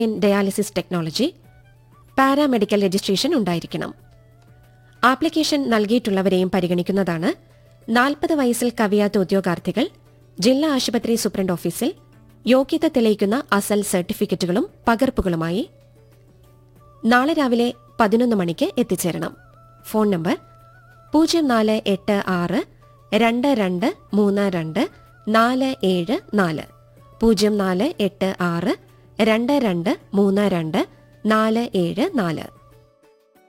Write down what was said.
in dialysis technology paramedical registration ഉണ്ടായിരിക്കണം application നൽകിയിട്ടുള്ളവരെയും പരിഗണിക്കുന്നതാണ് നാൽപ്പത് വയസ്സിൽ കവിയാത്ത ഉദ്യോഗാർത്ഥികൾ ജില്ലാ ആശുപത്രി സൂപ്രണ്ട് ഓഫീസിൽ യോഗ്യത തെളിയിക്കുന്ന അസൽ സർട്ടിഫിക്കറ്റുകളും പകർപ്പുകളുമായി നാളെ രാവിലെ പതിനൊന്ന് മണിക്ക് എത്തിച്ചേരണം ഫോൺ നമ്പർ പൂജ്യം നാല് എട്ട് ആറ് രണ്ട് രണ്ട് മൂന്ന് രണ്ട് നാല് ഏഴ് നാല് പൂജ്യം നാല് എട്ട് ആറ് രണ്ട് രണ്ട് മൂന്ന് രണ്ട് നാല് ഏഴ് നാല്